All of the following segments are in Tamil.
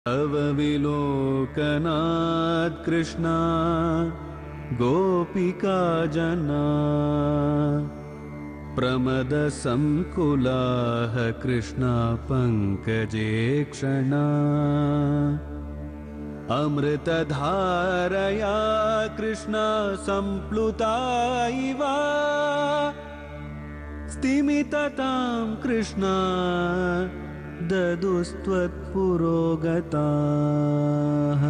तव विलोकनात् कृष्णा गोपिका जना प्रमदसङ्कुलाः कृष्णा पङ्कजे क्षणा अमृतधारया कृष्णा सम्प्लुता इव स्तिमिततां कृष्णा ददुस्त्वत्पुरोगताः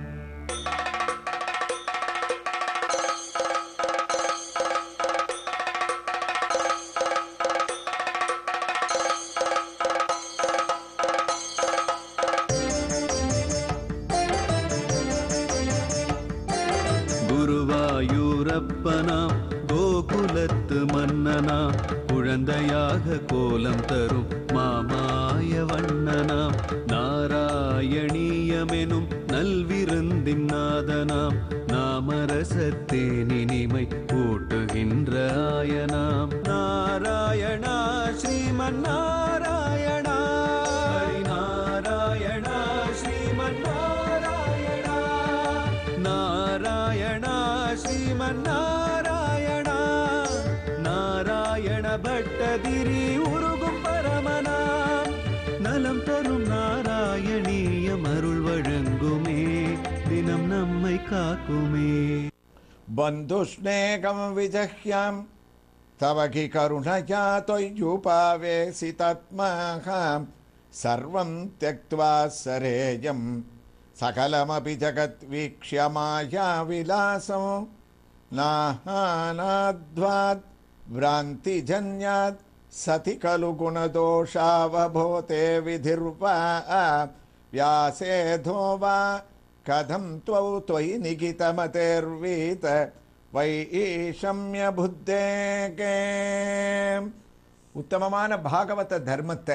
குருவாயூரப்பனாம் கோகுலத்து மன்னனாம் குழந்தையாக கோலம் தரும் மாமாய வண்ணனாம் நாராயணீயமெனும் நல்விருந்தின் நாதனாம் நாமரசத்தேனினிமை கூட்டுகின்ற ஆயனாம் நாராயணா ஸ்ரீமன் நாராயணா ஹரி நாராயணா ஸ்ரீமன் நாராயணா நாராயணா ஸ்ரீமன் நாராயணா நாராயண பட்டதிரி உருகும் பரமனாம் நலம் தரும் நாராயணீயம் அருள் வழங்குமே தினம் நம்மை காக்குமே बन्धुस्नेहं विजह्यां तव कि करुणया त्वय्युपावेशितात्माः सर्वं त्यक्त्वा सरेयं सकलमपि जगद्वीक्ष्य मायाविलासं नाहानाद्वाद् भ्रान्तिजन्यात् सति खलु गुणदोषावभूते विधिर्वा व्यासेधो वा कथं त्वौ त्वयि निगितमतेर्वीत வைஷமியபுத்தேகே உத்தமமான பாகவத தர்மத்தை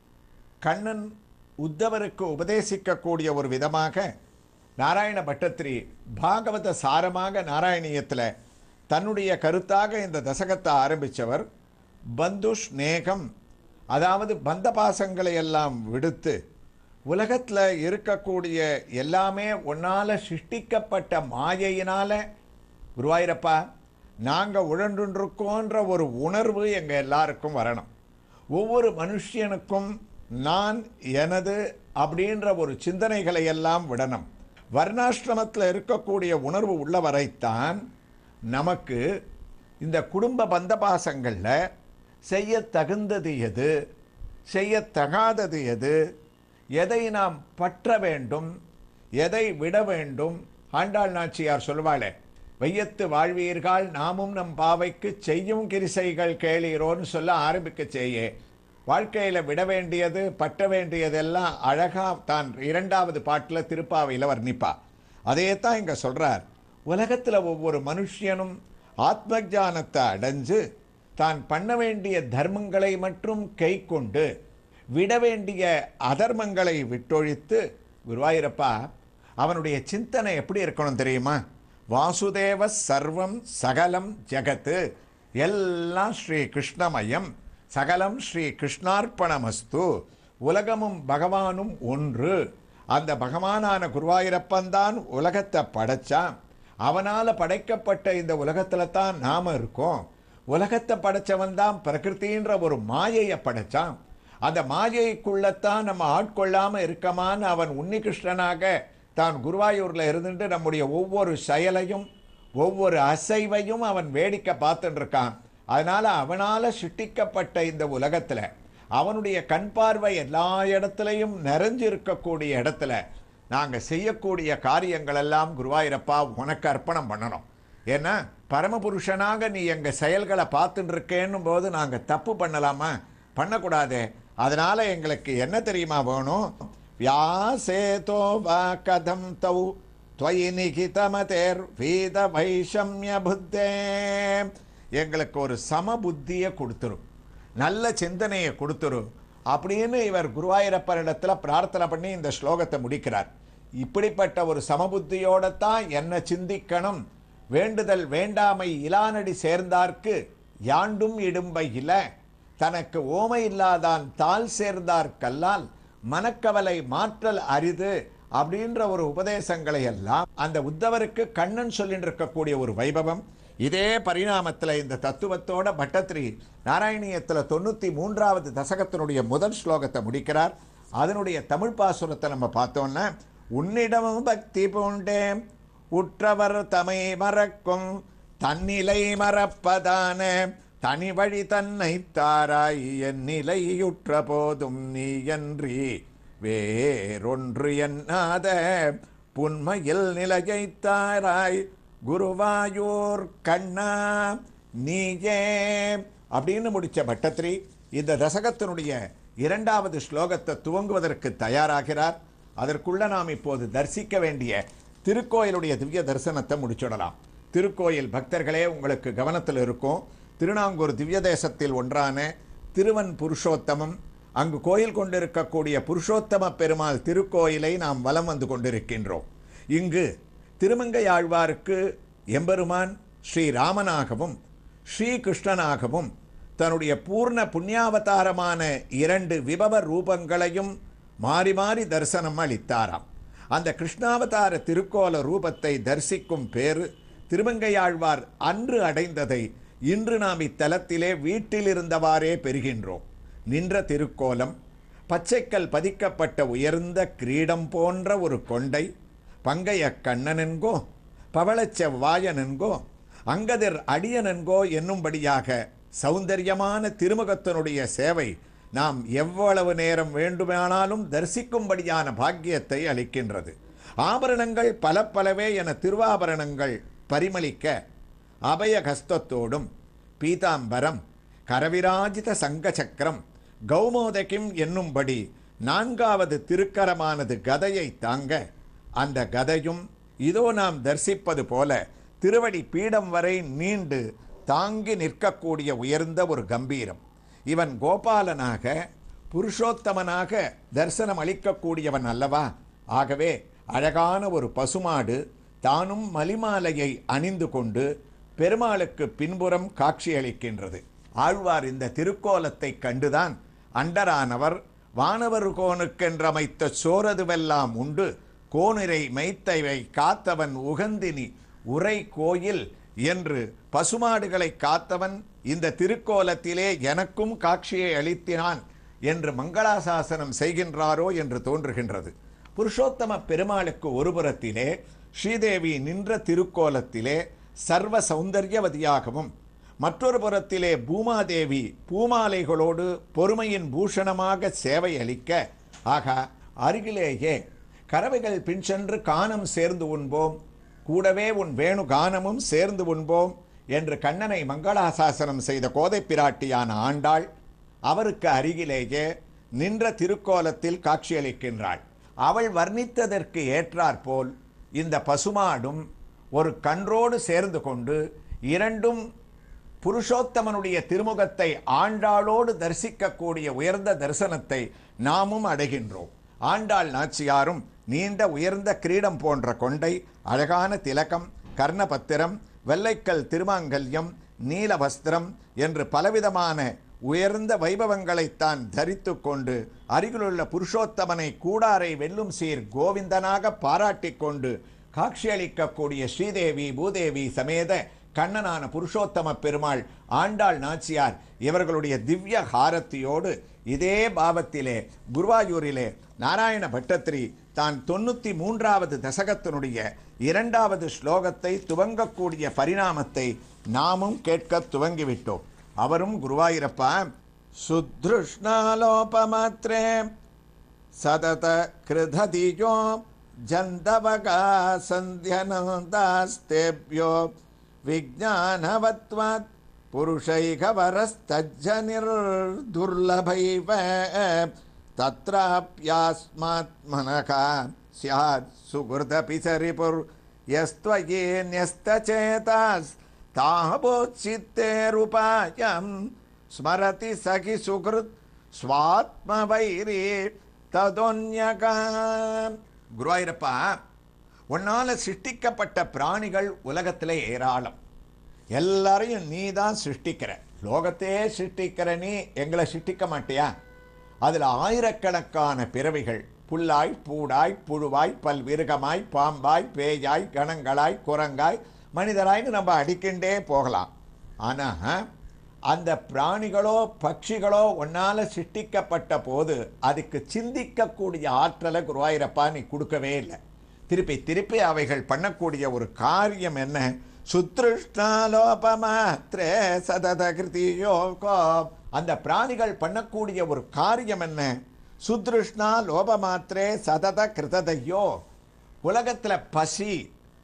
கண்ணன் உத்தவருக்கு உபதேசிக்கக்கூடிய ஒரு விதமாக நாராயண பட்டத்திரி பாகவத சாரமாக நாராயணியத்தில் தன்னுடைய கருத்தாக இந்த தசகத்தை ஆரம்பித்தவர் பந்துஷ் நேகம் அதாவது பந்த பாசங்களை எல்லாம் விடுத்து உலகத்தில் இருக்கக்கூடிய எல்லாமே உன்னால் சிருஷ்டிக்கப்பட்ட மாயையினால் குருவாயிரப்பா நாங்கள் உழன்றுருக்கோன்ற ஒரு உணர்வு எங்கள் எல்லாருக்கும் வரணும் ஒவ்வொரு மனுஷனுக்கும் நான் எனது அப்படின்ற ஒரு சிந்தனைகளை எல்லாம் விடணும் வர்ணாசிரமத்தில் இருக்கக்கூடிய உணர்வு உள்ள வரைத்தான் நமக்கு இந்த குடும்ப பந்தபாசங்களில் செய்ய தகுந்தது எது செய்யத்தகாதது எது எதை நாம் பற்ற வேண்டும் எதை விட வேண்டும் ஆண்டாள் நாச்சியார் சொல்வாளே வையத்து வாழ்வீர்கள் நாமும் நம் பாவைக்கு செய்யும் கிரிசைகள் கேளீரோன்னு சொல்ல ஆரம்பிக்க செய்யே வாழ்க்கையில் விட வேண்டியது பற்ற வேண்டியதெல்லாம் அழகாக தான் இரண்டாவது பாட்டில் திருப்பாவையில் வர்ணிப்பா அதே தான் இங்கே சொல்கிறார் உலகத்தில் ஒவ்வொரு மனுஷனும் ஆத்ம ஞானத்தை அடைஞ்சு தான் பண்ண வேண்டிய தர்மங்களை மட்டும் கை கொண்டு விட வேண்டிய அதர்மங்களை விட்டொழித்து குருவாயூரப்பா அவனுடைய சிந்தனை எப்படி இருக்கணும் தெரியுமா வாசுதேவ சர்வம் சகலம் ஜெகத்து எல்லாம் ஸ்ரீ கிருஷ்ணமயம் சகலம் ஸ்ரீ கிருஷ்ணார்ப்பணமஸ்து உலகமும் பகவானும் ஒன்று அந்த பகவானான குருவாயூரப்பன்தான் உலகத்தை படைச்சான் அவனால் படைக்கப்பட்ட இந்த உலகத்தில் தான் நாம் இருக்கோம் உலகத்தை படைச்சவன் தான் பிரகிருத்தின்ற ஒரு மாயையை படைச்சான் அந்த மாயைக்குள்ளத்தான் நம்ம ஆட்கொள்ளாமல் இருக்கமான்னு அவன் உன்னிகிருஷ்ணனாக தான் குருவாயூரில் இருந்துட்டு நம்முடைய ஒவ்வொரு செயலையும் ஒவ்வொரு அசைவையும் அவன் வேடிக்கை பார்த்துட்டு இருக்கான் அதனால் அவனால் சிருஷ்டிக்கப்பட்ட இந்த உலகத்தில் அவனுடைய கண் பார்வை எல்லா இடத்துலையும் நிறைஞ்சு இருக்கக்கூடிய இடத்துல நாங்கள் செய்யக்கூடிய காரியங்கள் எல்லாம் குருவாயூரப்பா உனக்கு அர்ப்பணம் பண்ணணும் ஏன்னா பரமபுருஷனாக நீ எங்கள் செயல்களை பார்த்துட்டு இருக்கேன்னும் போது நாங்கள் தப்பு பண்ணலாமா பண்ணக்கூடாதே அதனால் எங்களுக்கு என்ன தெரியுமா வேணும் வியாசேதோ வா கதம் தௌ துவயி நிகிதமதேர் வீத வைஷமிய புத்தே எங்களுக்கு ஒரு சம புத்தியை கொடுத்துரும் நல்ல சிந்தனையை கொடுத்துரும் அப்படின்னு இவர் குருவாயூரப்பனிடத்தில் பிரார்த்தனை பண்ணி இந்த ஸ்லோகத்தை முடிக்கிறார் இப்படிப்பட்ட ஒரு சமபுத்தியோட தான் என்ன சிந்திக்கணும் வேண்டுதல் வேண்டாமை இலானடி சேர்ந்தார்க்கு யாண்டும் இடும்பை இல தனக்கு ஓமை இல்லாதான் தாள் சேர்ந்தார் கல்லால் மனக்கவலை மாற்றல் அரிது அப்படின்ற ஒரு உபதேசங்களை எல்லாம் அந்த உத்தவருக்கு கண்ணன் சொல்லிட்டு இருக்கக்கூடிய ஒரு வைபவம் இதே பரிணாமத்தில் இந்த தத்துவத்தோட பட்டத்திரி நாராயணியத்தில் தொண்ணூற்றி மூன்றாவது தசகத்தினுடைய முதல் ஸ்லோகத்தை முடிக்கிறார் அதனுடைய தமிழ் பாசுரத்தை நம்ம பார்த்தோம்னா உன்னிடமும் பக்தி பூண்டேன் உற்றவர் தமை மறக்கும் தன்னிலை மறப்பதான தனி வழி தன்னை தாராய் என் நிலையுற்ற போதும் நீ என்றி வேறொன்று எண்ணாத புன்மையில் நிலையை தாராய் குருவாயூர் கண்ணா நீயே அப்படின்னு முடிச்ச பட்டத்திரி இந்த தசகத்தினுடைய இரண்டாவது ஸ்லோகத்தை துவங்குவதற்கு தயாராகிறார் அதற்குள்ள நாம் இப்போது தரிசிக்க வேண்டிய திருக்கோயிலுடைய திவ்ய தரிசனத்தை முடிச்சுடலாம் திருக்கோயில் பக்தர்களே உங்களுக்கு கவனத்தில் இருக்கும் திருநாங்கூர் திவ்ய தேசத்தில் ஒன்றான திருவன் புருஷோத்தமம் அங்கு கோயில் கொண்டிருக்கக்கூடிய புருஷோத்தம பெருமாள் திருக்கோயிலை நாம் வலம் வந்து கொண்டிருக்கின்றோம் இங்கு திருமங்கையாழ்வாருக்கு எம்பெருமான் ஸ்ரீராமனாகவும் ஸ்ரீகிருஷ்ணனாகவும் தன்னுடைய பூர்ண புண்ணியாவதாரமான இரண்டு விபவ ரூபங்களையும் மாறி மாறி தரிசனம் அளித்தாராம் அந்த கிருஷ்ணாவதார திருக்கோல ரூபத்தை தரிசிக்கும் பேரு திருமங்கையாழ்வார் அன்று அடைந்ததை இன்று நாம் இத்தலத்திலே வீட்டில் இருந்தவாறே பெறுகின்றோம் நின்ற திருக்கோலம் பச்சைக்கல் பதிக்கப்பட்ட உயர்ந்த கிரீடம் போன்ற ஒரு கொண்டை பங்கைய கண்ணனென்கோ பவளச் செவ்வாயனென்கோ அங்கதிர் அடியனென்கோ என்னும்படியாக சௌந்தரியமான திருமுகத்தினுடைய சேவை நாம் எவ்வளவு நேரம் வேண்டுமானாலும் தரிசிக்கும்படியான பாக்கியத்தை அளிக்கின்றது ஆபரணங்கள் பல பலவே என திருவாபரணங்கள் பரிமளிக்க அபயகஸ்தத்தோடும் பீதாம்பரம் கரவிராஜித சங்க சக்கரம் கௌமோதகிம் என்னும்படி நான்காவது திருக்கரமானது கதையை தாங்க அந்த கதையும் இதோ நாம் தரிசிப்பது போல திருவடி பீடம் வரை நீண்டு தாங்கி நிற்கக்கூடிய உயர்ந்த ஒரு கம்பீரம் இவன் கோபாலனாக புருஷோத்தமனாக தரிசனம் அளிக்கக்கூடியவன் அல்லவா ஆகவே அழகான ஒரு பசுமாடு தானும் மலிமாலையை அணிந்து கொண்டு பெருமாளுக்கு பின்புறம் காட்சியளிக்கின்றது ஆழ்வார் இந்த திருக்கோலத்தை கண்டுதான் அண்டரானவர் வானவர் கோனுக்கென்றமைத்த சோரதுவெல்லாம் உண்டு கோனிரை மெய்த்தைவை காத்தவன் உகந்தினி உரை கோயில் என்று பசுமாடுகளை காத்தவன் இந்த திருக்கோலத்திலே எனக்கும் காட்சியை அளித்தினான் என்று மங்களாசாசனம் செய்கின்றாரோ என்று தோன்றுகின்றது புருஷோத்தம பெருமாளுக்கு ஒருபுறத்திலே ஸ்ரீதேவி நின்ற திருக்கோலத்திலே சர்வ சௌந்தர்யவதியாகவும் மற்றொரு புறத்திலே பூமாதேவி பூமாலைகளோடு பொறுமையின் பூஷணமாக சேவை அளிக்க ஆகா அருகிலேயே கறவைகள் பின் சென்று கானம் சேர்ந்து உண்போம் கூடவே உன் வேணு கானமும் சேர்ந்து உண்போம் என்று கண்ணனை மங்களாசாசனம் செய்த கோதை பிராட்டியான ஆண்டாள் அவருக்கு அருகிலேயே நின்ற திருக்கோலத்தில் காட்சியளிக்கின்றாள் அவள் வர்ணித்ததற்கு ஏற்றாற்போல் இந்த பசுமாடும் ஒரு கன்றோடு சேர்ந்து கொண்டு இரண்டும் புருஷோத்தமனுடைய திருமுகத்தை ஆண்டாளோடு தரிசிக்கக்கூடிய உயர்ந்த தரிசனத்தை நாமும் அடைகின்றோம் ஆண்டாள் நாச்சியாரும் நீண்ட உயர்ந்த கிரீடம் போன்ற கொண்டை அழகான திலகம் கர்ணபத்திரம் வெள்ளைக்கல் திருமாங்கல்யம் நீல வஸ்திரம் என்று பலவிதமான உயர்ந்த வைபவங்களைத்தான் தரித்து கொண்டு அருகிலுள்ள புருஷோத்தமனை கூடாரை வெல்லும் சீர் கோவிந்தனாக பாராட்டிக் கொண்டு காட்சியளிக்கக்கூடிய ஸ்ரீதேவி பூதேவி சமேத கண்ணனான புருஷோத்தம பெருமாள் ஆண்டாள் நாச்சியார் இவர்களுடைய திவ்ய ஹாரத்தியோடு இதே பாவத்திலே குருவாயூரிலே நாராயண பட்டத்திரி தான் தொண்ணூற்றி மூன்றாவது தசகத்தினுடைய இரண்டாவது ஸ்லோகத்தை துவங்கக்கூடிய பரிணாமத்தை நாமும் கேட்க துவங்கிவிட்டோம் அவரும் குருவாயூரப்பா சுத்ருஷ்ணாலோபமாத்திரே சதத கிருததியோ ஜந்தவகா சந்தியனந்தாஸ்தேபியோ விஜானவத்வாத் புருஷைகவரஸ்தஜ்ஜனிர்துர்லபைவ தத்ராப்யாஸ்மாத்மனகா ஸ்யாத் சுகிருதபி சரிபுர் யஸ்த்வயே न्यस्तचेतास् தாபோச்சித்தேருபாயம் ஸ்மரதி சகி சுகிருத் ஸ்வாத்மவைரே ததொன்யகா குருவாயிரப்பா உன்னால் சிருஷ்டிக்கப்பட்ட பிராணிகள் உலகத்தில் ஏராளம் எல்லாரையும் நீ தான் சிருஷ்டிக்கிற லோகத்தையே சிருஷ்டிக்கிற நீ எங்களை சிருஷ்டிக்க மாட்டியா அதில் ஆயிரக்கணக்கான பிறவிகள் புல்லாய் பூடாய் புழுவாய் பல்விருகமாய் பாம்பாய் பேயாய் கணங்களாய் குரங்காய் மனிதராய்னு நம்ம அடிக்கின்றே போகலாம் ஆனால் அந்த பிராணிகளோ பட்சிகளோ ஒன்னால் சிருஷ்டிக்கப்பட்ட போது அதுக்கு சிந்திக்கக்கூடிய ஆற்றலை குருவாயிரப்பா நீ கொடுக்கவே இல்லை திருப்பி திருப்பி அவைகள் பண்ணக்கூடிய ஒரு காரியம் என்ன சுத்ருஷ்டாலோபமாத்ரே சதத கிருதியோகோ அந்த பிராணிகள் பண்ணக்கூடிய ஒரு காரியம் என்ன சுத்ருஷ்ணா லோபமாத்திரே சதத கிருததையோ உலகத்தில் பசி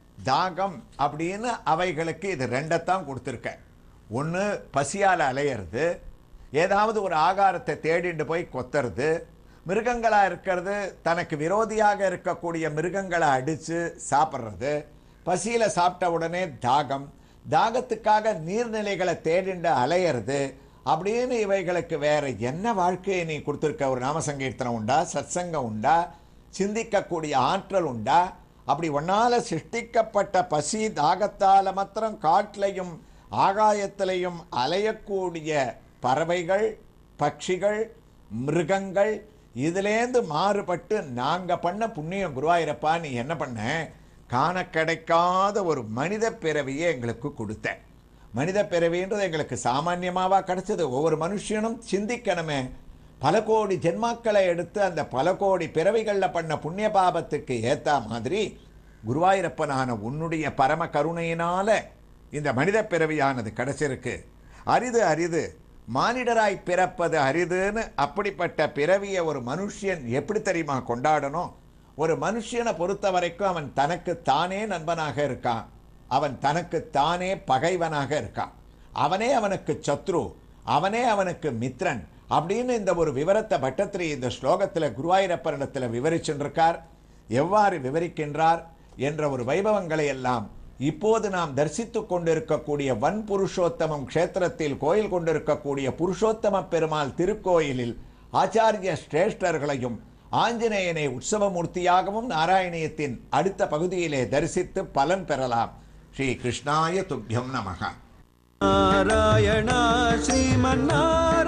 தாகம் அப்படின்னு அவைகளுக்கு இது ரெண்டைத்தான் கொடுத்துருக்க ஒன்று பசியால் அலையிறது ஏதாவது ஒரு ஆகாரத்தை தேடிட்டு போய் கொத்துறது மிருகங்களாக இருக்கிறது தனக்கு விரோதியாக இருக்கக்கூடிய மிருகங்களை அடித்து சாப்பிட்றது பசியில் சாப்பிட்ட உடனே தாகம் தாகத்துக்காக நீர்நிலைகளை தேடிண்டு அலையிறது அப்படின்னு இவைகளுக்கு வேற என்ன வாழ்க்கையை நீ கொடுத்துருக்க ஒரு நாமசங்கீர்த்தனம் உண்டா சத்சங்கம் உண்டா சிந்திக்கக்கூடிய ஆற்றல் உண்டா அப்படி ஒன்னால சிருஷ்டிக்கப்பட்ட பசி தாகத்தால மாத்திரம் காட்டிலையும் ஆகாயத்திலையும் அலையக்கூடிய பறவைகள் பட்சிகள் மிருகங்கள் இதுலேருந்து மாறுபட்டு நாங்க பண்ண புண்ணியம் குருவாயிரப்பா நீ என்ன பண்ண காண கிடைக்காத ஒரு மனித பிறவியை எங்களுக்கு கொடுத்த மனித பிறவின்றது எங்களுக்கு சாமான்யமாவா கிடைச்சது ஒவ்வொரு மனுஷனும் சிந்திக்கணுமே பல கோடி ஜென்மாக்களை எடுத்து அந்த பல கோடி பிறவிகளில் பண்ண புண்ணிய பாபத்துக்கு ஏத்த மாதிரி குருவாயூரப்பனான உன்னுடைய பரம கருணையினால இந்த மனித பிறவியானது கிடைச்சிருக்கு அரிது அரிது மானிடராய் பிறப்பது அரிதுன்னு அப்படிப்பட்ட பிறவியை ஒரு மனுஷன் எப்படி தெரியுமா கொண்டாடணும் ஒரு மனுஷனை பொறுத்த வரைக்கும் அவன் தனக்கு தானே நண்பனாக இருக்கான் அவன் தனக்கு தானே பகைவனாக இருக்கான் அவனே அவனுக்கு சத்ரு அவனே அவனுக்கு மித்ரன் அப்படின்னு இந்த ஒரு விவரத்தை பட்டத்திரி இந்த ஸ்லோகத்தில் குருவாயூரப்பனிடத்தில் விவரிச்சுருக்கார் எவ்வாறு விவரிக்கின்றார் என்ற ஒரு வைபவங்களை எல்லாம் இப்போது நாம் தரிசித்துக் கொண்டிருக்கக்கூடிய வன் புருஷோத்தமம் க்ஷேத்திரத்தில் கோயில் கொண்டிருக்கக்கூடிய புருஷோத்தம பெருமாள் திருக்கோயிலில் ஆச்சாரிய சிரேஷ்டர்களையும் ஆஞ்சநேயனை உற்சவமூர்த்தியாகவும் நாராயணியத்தின் அடுத்த பகுதியிலே தரிசித்து பலன் பெறலாம் ஸ்ரீ கிருஷ்ணாய துப்பியம் நமகா நாராயணா ஸ்ரீமன்னாராயணா